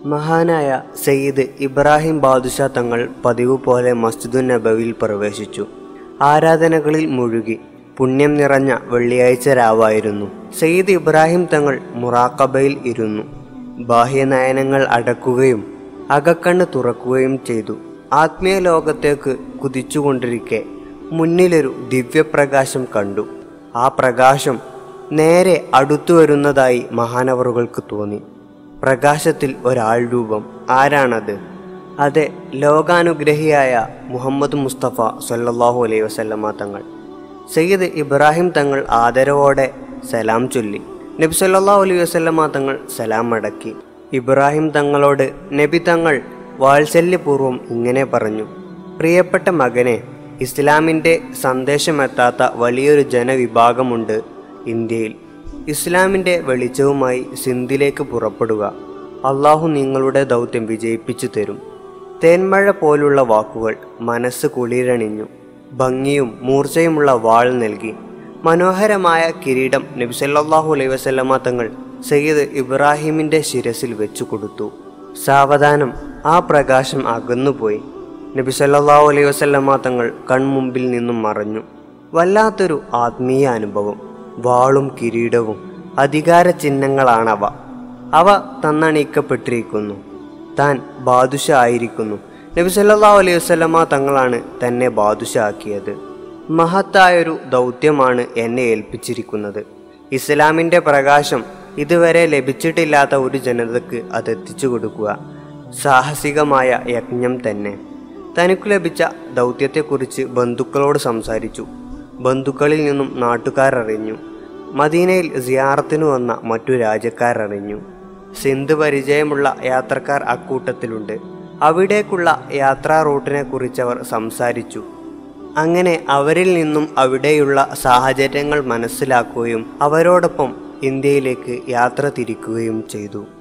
മഹാനായ സയ്യിദ് ഇബ്രാഹിം ബാദുഷാ തങ്ങൾ പതിവ് പോലെ മസ്ജിദുൻ നബവിയിൽ പ്രവേശിച്ചു ആരാധനകളിൽ മുഴുകി പുണ്യം നിറഞ്ഞ വെള്ളിയാഴ്ച രാവായിരുന്നു സയ്യിദ് ഇബ്രാഹിം തങ്ങൾ മുറാക്കബയിൽ ഇരുന്നു ബാഹ്യനയനങ്ങൾ അടക്കുകയും അകക്കണ്ണ് തുറക്കുകയും ചെയ്തു ആത്മീയ ലോകത്തേക്ക് കുതിച്ചുകൊണ്ടിരിക്കെ മുന്നിലൊരു ദിവ്യപ്രകാശം കണ്ടു ആ പ്രകാശം നേരെ അടുത്തു വരുന്നതായി മഹാനവറുകൾക്ക് തോന്നി പ്രകാശത്തിൽ ഒരാൾ രൂപം ആരാണത് അതെ ലോകാനുഗ്രഹിയായ മുഹമ്മദ് മുസ്തഫ സല്ലല്ലാഹു അലൈഹി വസല്ലമ തങ്ങൾ സയ്യിദ് ഇബ്രാഹിം തങ്ങൾ ആദരവോടെ സലാം ചൊല്ലി നബി സല്ലല്ലാഹു അലൈഹി വസല്ലമ തങ്ങൾ സലാം മടക്കി ഇബ്രാഹിം തങ്ങളോട് നബി തങ്ങൾ വാത്സല്യപൂർവ്വം ഇങ്ങനെ പറഞ്ഞു പ്രിയപ്പെട്ട മകനെ ഇസ്ലാമിൻ്റെ സന്ദേശമെത്താത്ത വലിയൊരു ജനവിഭാഗമുണ്ട് ഇന്ത്യയിൽ ഇസ്ലാമിൻ്റെ വെളിച്ചവുമായി സിന്ധിലേക്ക് പുറപ്പെടുക അള്ളാഹു നിങ്ങളുടെ ദൗത്യം വിജയിപ്പിച്ചു തരും തേന്മഴ പോലുള്ള വാക്കുകൾ മനസ്സ് കുളിരണിഞ്ഞു ഭംഗിയും മൂർച്ചയുമുള്ള വാൾ നൽകി മനോഹരമായ കിരീടം നബിസല്ലാഹു അലൈഹി വസല്ലമ തങ്ങൾ സയ്യിദ് ഇബ്രാഹിമിൻ്റെ ശിരസിൽ വെച്ചു കൊടുത്തു സാവധാനം ആ പ്രകാശം അകന്നുപോയി നബി സല്ലല്ലാഹു അലൈഹി വസല്ലമ തങ്ങൾ കൺമുമ്പിൽ നിന്നും മറഞ്ഞു വല്ലാത്തൊരു ആത്മീയ അനുഭവം വാളും കിരീടവും അധികാര ചിഹ്നങ്ങളാണവ അവ തന്നണിയിക്കപ്പെട്ടിരിക്കുന്നു താൻ ബാദുഷ ആയിരിക്കുന്നു നബി സല്ലല്ലാഹു അലൈഹി വസല്ലമ തങ്ങളാണ് തന്നെ ബാദുഷ ആക്കിയത് മഹത്തായൊരു ദൗത്യമാണ് എന്നെ ഏൽപ്പിച്ചിരിക്കുന്നത് ഇസ്ലാമിൻ്റെ പ്രകാശം ഇതുവരെ ലഭിച്ചിട്ടില്ലാത്ത ഒരു ജനതയ്ക്ക് അതെത്തിച്ചു കൊടുക്കുക സാഹസികമായ യജ്ഞം തന്നെ തനിക്കു ലഭിച്ച ദൗത്യത്തെക്കുറിച്ച് ബന്ധുക്കളോട് സംസാരിച്ചു ബന്ധുക്കളിൽ നിന്നും നാട്ടുകാരറിഞ്ഞു മദീനയിൽ സിയാറത്തിനു വന്ന മറ്റു രാജ്യക്കാരറിഞ്ഞു സിന്ധ് പരിചയമുള്ള യാത്രക്കാർ അക്കൂട്ടത്തിലുണ്ട് അവിടേക്കുള്ള യാത്രാ റൂട്ടിനെ കുറിച്ചവർ സംസാരിച്ചു അങ്ങനെ അവരിൽ നിന്നും അവിടെയുള്ള സാഹചര്യങ്ങൾ മനസ്സിലാക്കുകയും അവരോടൊപ്പം ഇന്ത്യയിലേക്ക് യാത്ര തിരിക്കുകയും ചെയ്തു